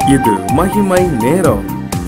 இது மகிமை நேரம்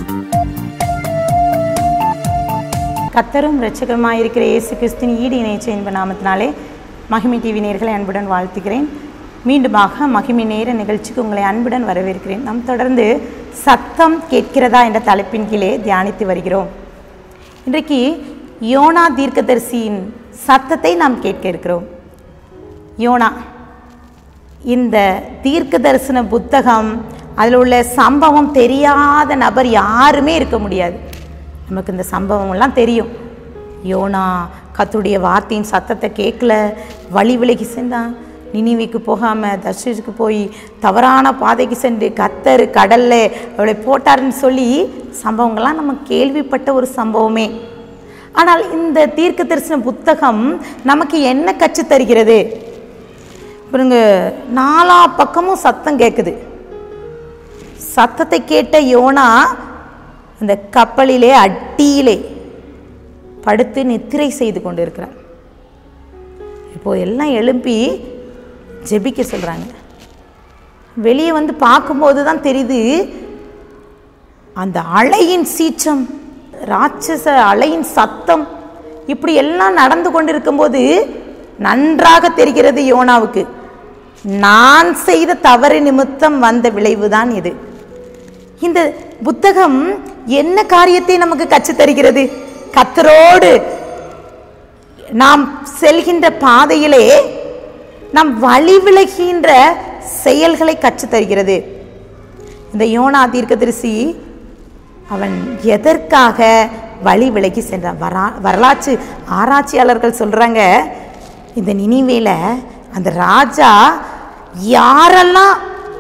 கத்தரும் இரட்சகருமாய் இருக்கிற இயேசு கிறிஸ்தின் ஈடு இணைச்ச என்ப நாமத்தினாலே மகிமை டிவி நேர்களை அன்புடன் வாழ்த்துகிறேன் மீண்டுமாக மகிமை நேர நிகழ்ச்சிக்கு உங்களை அன்புடன் வரவேற்கிறேன் நாம் தொடர்ந்து சத்தம் கேட்கிறதா என்ற தலைப்பின் கீழே தியானித்து வருகிறோம் இன்றைக்கு யோனா தீர்க்கதரிசியின் சத்தத்தை நாம் கேட்க இருக்கிறோம் யோனா இந்த தீர்க்க தரிசன புத்தகம் அதில் உள்ள சம்பவம் தெரியாத நபர் யாருமே இருக்க முடியாது நமக்கு இந்த சம்பவம்லாம் தெரியும் யோனா கத்துடைய வார்த்தையின் சத்தத்தை கேட்கல வழி விலகி சென்றான் நினிவிக்கு போகாமல் தர்ஷிக்கு போய் தவறான பாதைக்கு சென்று கத்தர் கடல்ல அவளை போட்டாருன்னு சொல்லி சம்பவங்கள்லாம் நம்ம கேள்விப்பட்ட ஒரு சம்பவமே ஆனால் இந்த தீர்க்க தரிசன புத்தகம் நமக்கு என்ன கற்றுத் தருகிறது பாருங்க நாலா பக்கமும் சத்தம் கேட்குது சத்தத்தை கேட்ட யோனா அந்த கப்பலிலே அட்டியிலே படுத்து நித்திரை செய்து கொண்டு இருக்கிறார் இப்போ எல்லாம் எழுப்பி ஜெபிக்க சொல்கிறாங்க வெளியே வந்து பார்க்கும்போது தான் தெரியுது அந்த அலையின் சீற்றம் ராட்சச அலையின் சத்தம் இப்படி எல்லாம் நடந்து கொண்டிருக்கும்போது நன்றாக தெரிகிறது யோனாவுக்கு நான் செய்த தவறு நிமித்தம் வந்த விளைவுதான் இது இந்த புத்தகம் என்ன காரியத்தை நமக்கு கற்றுத் தருகிறது கத்தரோடு நாம் செல்கின்ற பாதையிலே நாம் வழி விலகின்ற செயல்களை கற்றுத் தருகிறது இந்த யோனா தீர்க்கதரிசி அவன் எதற்காக வழி விலகி சென்றான் வரா வரலாற்று ஆராய்ச்சியாளர்கள் சொல்கிறாங்க இந்த நினைவேல அந்த ராஜா யாரெல்லாம்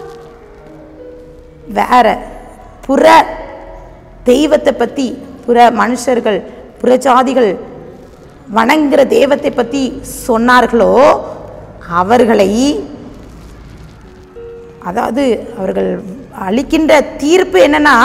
வேற புற தெய்வத்தை பற்றி புற மனுஷர்கள் புறஜாதிகள் வணங்குகிற தெய்வத்தை பற்றி சொன்னார்களோ அவர்களை அதாவது அவர்கள் அளிக்கின்ற தீர்ப்பு என்னன்னா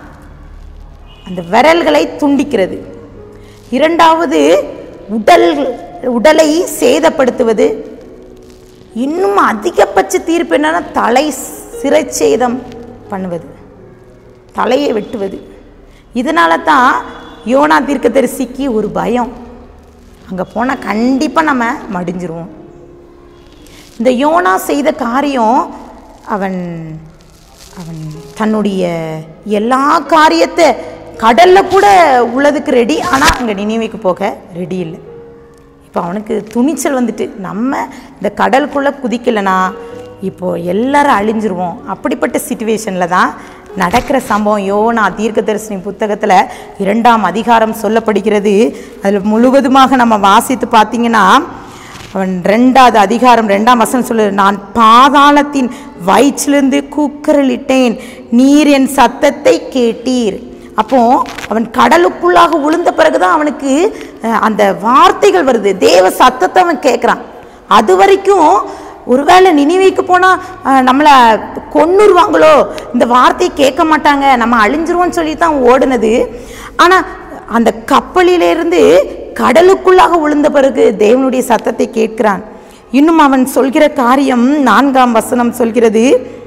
அந்த விரல்களை துண்டிக்கிறது இரண்டாவது உடல் உடலை சேதப்படுத்துவது இன்னும் அதிகபட்ச தீர்ப்பு என்னன்னா தலை சிறைச்சேதம் பண்ணுவது தலையை வெட்டுவது இதனால தான் யோனா தீர்க்கதரிசிக்கு ஒரு பயம் அங்கே போனால் கண்டிப்பாக நம்ம மடிஞ்சிருவோம் இந்த யோனா செய்த காரியம் அவன் அவன் தன்னுடைய எல்லா காரியத்தை கடலில் கூட உள்ளதுக்கு ரெடி ஆனால் அங்கே நினைவுக்கு போக ரெடி இல்லை இப்போ அவனுக்கு துணிச்சல் வந்துட்டு நம்ம இந்த கடலுக்குள்ளே குதிக்கலைனா இப்போது எல்லாரும் அழிஞ்சிருவோம் அப்படிப்பட்ட சுச்சுவேஷனில் தான் நடக்கிற சம்பவம் யோனா தீர்க்கதரிசனி புத்தகத்தில் இரண்டாம் அதிகாரம் சொல்லப்படுகிறது அதில் முழுவதுமாக நம்ம வாசித்து பார்த்தீங்கன்னா அவன் ரெண்டாவது அதிகாரம் ரெண்டாம் வசனம் சொல்லு நான் பாதாளத்தின் வயிற்றிலிருந்து கூக்கரலிட்டேன் நீர் என் சத்தத்தை கேட்டீர் அப்போ அவன் கடலுக்குள்ளாக விழுந்த பிறகுதான் அவனுக்கு அஹ், அந்த வார்த்தைகள் வருது தேவ சத்தத்தை அவன் கேட்குறான் அது வரைக்கும் ஒருவேளை நினைவைக்கு போனால் நம்மளை கொன்னுருவாங்களோ இந்த வார்த்தையை கேட்க மாட்டாங்க நம்ம அழிஞ்சிருவோம்னு சொல்லி தான் ஓடுனது ஆனால் அந்த கப்பலிலிருந்து கடலுக்குள்ளாக விழுந்த பிறகு தேவனுடைய சத்தத்தை கேட்கிறான் இன்னும் அவன் சொல்கிற காரியம் நான்காம் வசனம் சொல்கிறது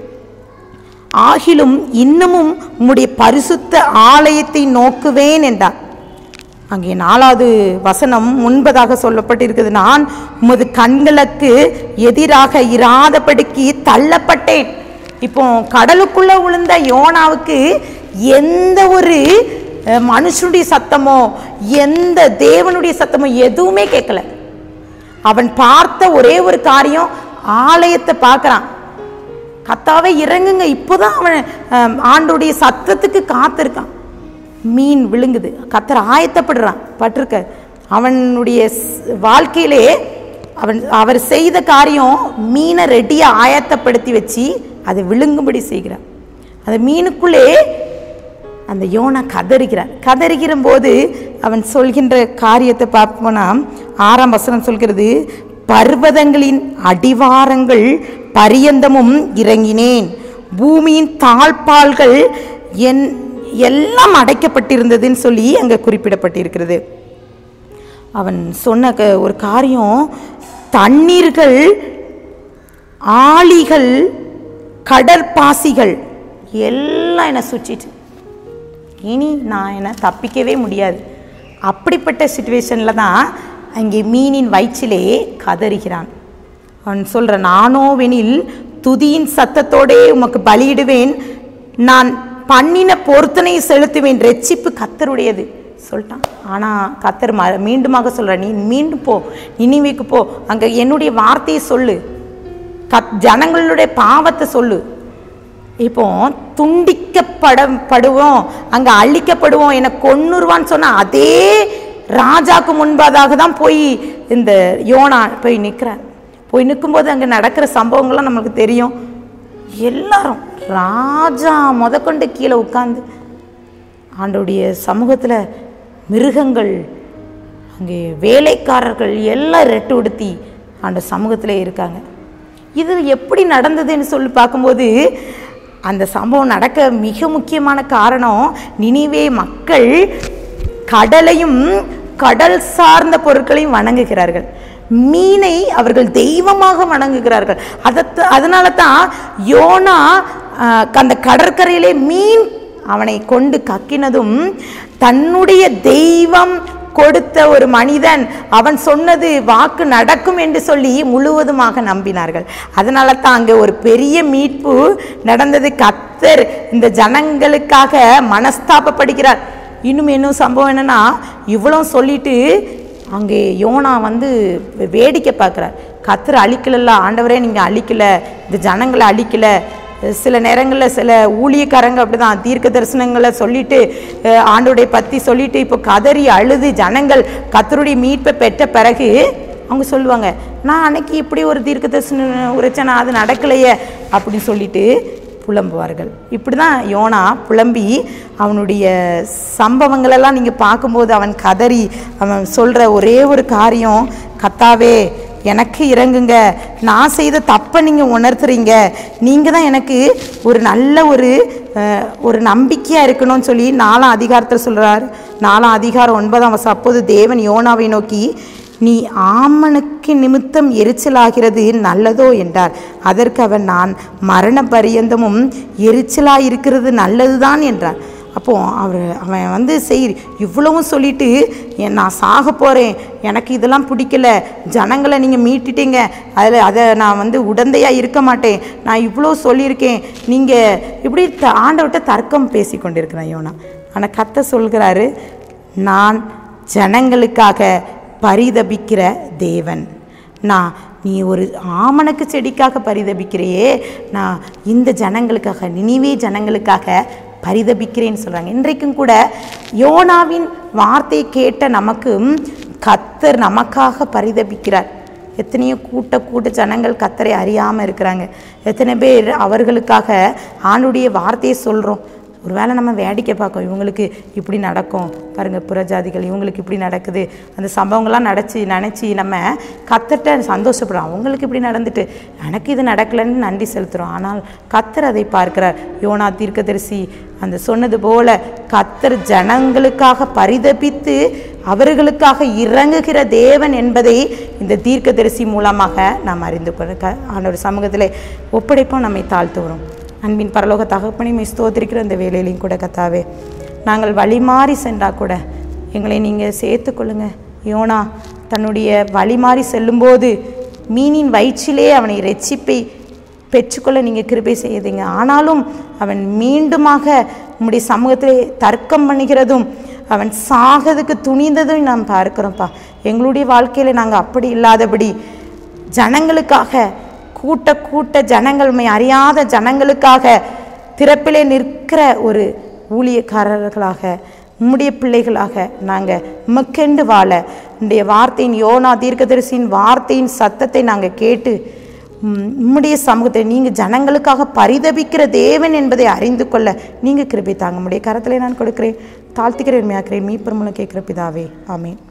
ஆகிலும் இன்னமும் உம்முடைய பரிசுத்த ஆலயத்தை நோக்குவேன் என்றார் அங்கே நாலாவது வசனம் முன்பதாக சொல்லப்பட்டிருக்கிறது நான் உமது கண்களுக்கு எதிராக இராதபடிக்கு தள்ளப்பட்டேன் இப்போ கடலுக்குள்ள விழுந்த யோனாவுக்கு எந்த ஒரு அஹ், மனுஷனுடைய சத்தமோ எந்த தேவனுடைய சத்தமோ எதுவுமே கேட்கல அவன் பார்த்த ஒரே ஒரு காரியம் ஆலயத்தை பார்க்கறான் கத்தாவே இறங்குங்க இப்போதான் அவன் அஹ், ஆண்டுடைய சத்தத்துக்கு காத்திருக்கான் மீன் விழுங்குது கத்தர் ஆயத்தப்படுறான் பட்டிருக்க அவனுடைய ஸ்- வாழ்க்கையிலே அவன் அவர் செய்த காரியம் மீனை ரெடியாக ஆயத்தப்படுத்தி வச்சு அதை விழுங்கும்படி செய்கிறான் அந்த மீனுக்குள்ளே அந்த யோனா கதறுகிறார் கதறுகிற போது அவன் சொல்கின்ற காரியத்தை பார்ப்போம்னா ஆறாம் வசனம் சொல்கிறது பர்வதங்களின் அடிவாரங்கள் பரியந்தமும் இறங்கினேன் பூமியின் தாழ்பால்கள் என் எல்லாம் அடைக்கப்பட்டிருந்ததுன்னு சொல்லி அங்கே குறிப்பிடப்பட்டிருக்கிறது அவன் சொன்ன க- ஒரு காரியம் தண்ணீர்கள் ஆழிகள் கடற்பாசிகள் எல்லாம் என்னை சுற்றிட்டு இனி நான் என்னை தப்பிக்கவே முடியாது அப்படிப்பட்ட சுச்சுவேஷனில் தான் அங்கே மீனின் வயிற்றிலே கதறுகிறான் அவன் சொல்ற நானோவெனில் துதியின் சத்தத்தோடே உமக்கு பலியிடுவேன் நான் பண்ணின பொருத்தனை செலுத்துவேன் ரெச்சிப்பு கத்தருடையது சொல்லிட்டான் ஆனால் கத்தர் ம மீண்டுமாக சொல்ற நீ மீண்டும் போ நினைவுக்கு போ அங்கே என்னுடைய வார்த்தையை சொல்லு கத் ஜனங்களுடைய பாவத்தை சொல்லு இப்போ துண்டிக்கப்பட படுவோம் அங்க அழிக்கப்படுவோம் என கொன்னுருவான்னு சொன்னா அதே ராஜாக்கு முன்பதாக தான் போய் இந்த யோனா போய் நிற்கிறார் போய் நிற்கும்போது அங்கே நடக்கிற சம்பவங்கள்லாம் நமக்கு தெரியும் எல்லாரும் ராஜா முதற்கொண்டு கீழே உட்காந்து ஆண்டோடைய சமூகத்தில் மிருகங்கள் அங்கே வேலைக்காரர்கள் எல்லாம் ரெட்டு உடுத்தி ஆண்ட சமூகத்திலே இருக்காங்க இது எப்படி நடந்ததுன்னு சொல்லி பார்க்கும்போது அந்த சம்பவம் நடக்க மிக முக்கியமான காரணம் நினிவே மக்கள் கடலையும் கடல் சார்ந்த பொருட்களையும் வணங்குகிறார்கள் மீனை அவர்கள் தெய்வமாக வணங்குகிறார்கள் அதத்த அதனால தான் யோனா ஆஹ், அந்த கடற்கரையிலே மீன் அவனை கொண்டு கக்கினதும் தன்னுடைய தெய்வம் கொடுத்த ஒரு மனிதன் அவன் சொன்னது வாக்கு நடக்கும் என்று சொல்லி முழுவதுமாக நம்பினார்கள் அதனால தான் அங்கே ஒரு பெரிய மீட்பு நடந்தது கத்தர் இந்த ஜனங்களுக்காக மனஸ்தாபப்படுகிறார் இன்னும் இன்னும் சம்பவம் என்னன்னா இவ்வளோ சொல்லிட்டு அங்கே யோனா வந்து வேடிக்கை பார்க்குறார் கத்தர் அழிக்கலல்ல ஆண்டவரே நீங்கள் அழிக்கல இந்த ஜனங்களை அழிக்கல சில நேரங்களில் சில ஊழியக்காரங்க அப்படிதான் தீர்க்க தரிசனங்களை சொல்லிட்டு அஹ், ஆண்டவருடைய பற்றி சொல்லிட்டு இப்போ கதறி அழுது ஜனங்கள் கத்தருடைய மீட்பை பெற்ற பிறகு அவங்க சொல்லுவாங்க நான் அன்னைக்கு இப்படி ஒரு தீர்க்க தரிசனம் உரைச்சேனா அது நடக்கலையே அப்படின்னு சொல்லிட்டு புலம்புவார்கள் இப்படி தான் யோனா புலம்பி அவனுடைய சம்பவங்களெல்லாம் நீங்கள் பார்க்கும்போது அவன் கதறி அவன் சொல்கிற ஒரே ஒரு காரியம் கத்தாவே எனக்கு இறங்குங்க நான் செய்த தப்பை நீங்கள் உணர்த்துறீங்க நீங்கள் தான் எனக்கு ஒரு நல்ல ஒரு அஹ், ஒரு நம்பிக்கையாக இருக்கணும்னு சொல்லி நாலாம் அதிகாரத்தில் சொல்கிறார் நாலாம் அதிகாரம் ஒன்பதாம் வருஷம் அப்போது தேவன் யோனாவை நோக்கி நீ ஆமனுக்கு நிமித்தம் எரிச்சலாகிறது நல்லதோ என்றார் அதற்கு அவன் நான் மரண பரியந்தமும் எரிச்சலாக இருக்கிறது நல்லதுதான் என்றார் அப்போ அவர் அவன் வந்து செய் இவ்வளவும் சொல்லிட்டு "என் நான் சாக போகிறேன் எனக்கு இதெல்லாம் பிடிக்கல ஜனங்களை நீங்கள் மீட்டுட்டீங்க அதில் அதை நான் வந்து உடந்தையாக இருக்க மாட்டேன் நான் இவ்வளோ சொல்லியிருக்கேன் நீங்கள் இப்படி த- ஆண்டவர்கிட்ட தர்க்கம் பேசி கொண்டிருக்கிறேன் யோனா ஆனால் கத்த சொல்கிறாரு நான் ஜனங்களுக்காக பரிதபிக்கிற தேவன் நான் நீ ஒரு ஆமணக்கு செடிக்காக பரிதபிக்கிறையே நான் இந்த ஜனங்களுக்காக நினைவே ஜனங்களுக்காக பரிதபிக்கிறேன்னு சொல்கிறாங்க இன்றைக்கும் கூட யோனாவின் வார்த்தை கேட்ட நமக்கும் கத்தர் நமக்காக பரிதபிக்கிறார் எத்தனையோ கூட்ட கூட்ட ஜனங்கள் கத்தரை அறியாமல் இருக்கிறாங்க எத்தனை பேர் அவர்களுக்காக ஆண்டுடைய வார்த்தையை சொல்கிறோம் ஒருவேளை நம்ம வேடிக்கை பார்க்கோம் இவங்களுக்கு இப்படி நடக்கும் பாருங்க புறஜாதிகள் இவங்களுக்கு இப்படி நடக்குது அந்த சம்பவங்கள்லாம் நடச்சு நினச்சி நம்ம கத்தர்கிட்ட சந்தோஷப்படுறோம் அவங்களுக்கு இப்படி நடந்துட்டு எனக்கு இது நடக்கலைன்னு நன்றி செலுத்துகிறோம் ஆனால் கத்தர் அதை பார்க்கிறார் யோனா தீர்க்கதரிசி அந்த சொன்னது போல கத்தர் ஜனங்களுக்காக பரிதபித்து அவர்களுக்காக இறங்குகிற தேவன் என்பதை இந்த தீர்க்கதரிசி மூலமாக நாம் அறிந்து கொள்ள க ஆண்டவர் சமூகத்தில் ஒப்படைப்போம் நம்மை தாழ்த்துகிறோம் அன்பின் பரலோக தகப்பனை மை ஸ்தோத்திரிக்கிற இந்த வேலையிலையும் கூட கத்தாவே நாங்கள் வழி மாறி சென்றால் கூட எங்களை நீங்கள் சேர்த்துக்கொள்ளுங்க யோனா தன்னுடைய வழி மாறி செல்லும்போது மீனின் வயிற்றிலே அவனை ரெச்சிப்பை பெற்றுக்கொள்ள நீங்கள் கிருபை செய்யுதுங்க ஆனாலும் அவன் மீண்டுமாக உம்முடைய சமூகத்திலே தர்க்கம் பண்ணுகிறதும் அவன் சாகிறதுக்கு துணிந்ததும் நாம் பார்க்கிறோம்ப்பா எங்களுடைய வாழ்க்கையில் நாங்கள் அப்படி இல்லாதபடி ஜனங்களுக்காக கூட்ட கூட்ட ஜனங்கள் உம்மை அறியாத ஜனங்களுக்காக திறப்பிலே நிற்கிற ஒரு ஊழியக்காரர்களாக உம்முடைய பிள்ளைகளாக நாங்கள் உமக்கெண்டு வாழ உம்முடைய வார்த்தையின் யோனா தீர்க்கதரிசியின் வார்த்தையின் சத்தத்தை நாங்கள் கேட்டு உம், உம்முடைய சமூகத்தை நீங்கள் ஜனங்களுக்காக பரிதபிக்கிற தேவன் என்பதை அறிந்து கொள்ள நீங்கள் கிருபை தாங்க முடிய கரத்திலே நான் கொடுக்கிறேன் தாழ்த்துக்கிறேன் மேயாக்கிறேன் மீப்பர் மூலம் கேட்குற பிதாவே ஆமீன்